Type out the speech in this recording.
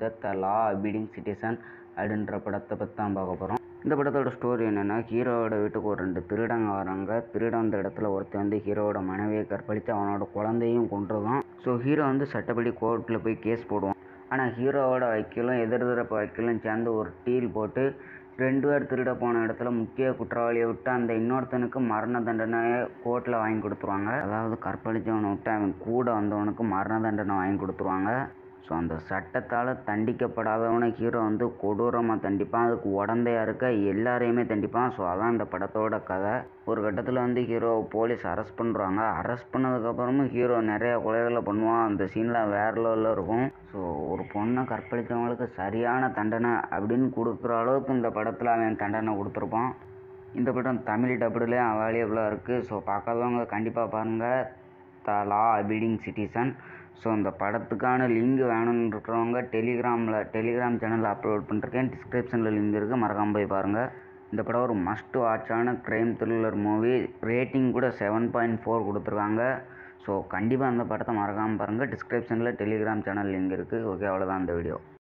வந்த த லா அபீடிங் சிட்டிசன் அப்படின்ற படத்தை பற்றி தான் பார்க்க போகிறோம் இந்த படத்தோட ஸ்டோரி என்னென்னா ஹீரோவோட வீட்டுக்கு ஒரு ரெண்டு திருடங்க வராங்க திருட வந்த இடத்துல ஒருத்தன் வந்து ஹீரோவோட மனைவியை கற்பழித்து அவனோட குழந்தையும் கொன்றுதான் ஸோ ஹீரோ வந்து சட்டப்படி கோர்ட்டில் போய் கேஸ் போடுவான் ஆனால் ஹீரோவோட வக்கீலும் எதிர்தரப்பு வக்கீலும் சேர்ந்து ஒரு டீல் போட்டு ரெண்டு பேர் திருட போன இடத்துல முக்கிய குற்றவாளியை விட்டு அந்த இன்னொருத்தனுக்கு மரண தண்டனையை கோர்ட்டில் வாங்கி கொடுத்துருவாங்க அதாவது கற்பழிச்சவனை விட்டு அவன் கூட வந்தவனுக்கு மரண தண்டனை வாங்கி கொடுத்துருவாங்க ஸோ அந்த சட்டத்தால் தண்டிக்கப்படாதவனை ஹீரோ வந்து கொடூரமாக தண்டிப்பான் அதுக்கு உடந்தையாக இருக்க எல்லாரையுமே தண்டிப்பான் ஸோ அதான் இந்த படத்தோட கதை ஒரு கட்டத்தில் வந்து ஹீரோ போலீஸ் அரெஸ்ட் பண்ணுறாங்க அரெஸ்ட் பண்ணதுக்கப்புறமும் ஹீரோ நிறைய கொலைகளை பண்ணுவான் அந்த சீனில் வேற லெவலில் இருக்கும் ஸோ ஒரு பொண்ணை கற்பழித்தவங்களுக்கு சரியான தண்டனை அப்படின்னு கொடுக்குற அளவுக்கு இந்த படத்தில் அவன் தண்டனை கொடுத்துருப்பான் இந்த படம் தமிழ் டபுள்லேயே அவைலபிளாக இருக்குது ஸோ பார்க்காதவங்க கண்டிப்பாக பாருங்கள் த லா அபீடிங் சிட்டிசன் ஸோ இந்த படத்துக்கான லிங்க் வேணும்னு இருக்கிறவங்க டெலிகிராமில் டெலிகிராம் சேனலில் அப்லோட் பண்ணிருக்கேன் டிஸ்கிரிப்ஷனில் லிங்க் இருக்குது மறக்காமல் போய் பாருங்கள் இந்த படம் ஒரு மஸ்ட் வாட்சான க்ரைம் த்ரில்லர் மூவி ரேட்டிங் கூட செவன் பாயிண்ட் ஃபோர் கொடுத்துருக்காங்க ஸோ கண்டிப்பாக அந்த படத்தை மறக்காமல் பாருங்கள் டிஸ்கிரிப்ஷனில் டெலிகிராம் சேனல் லிங்க் இருக்குது ஓகே அவ்வளோதான் இந்த வீடியோ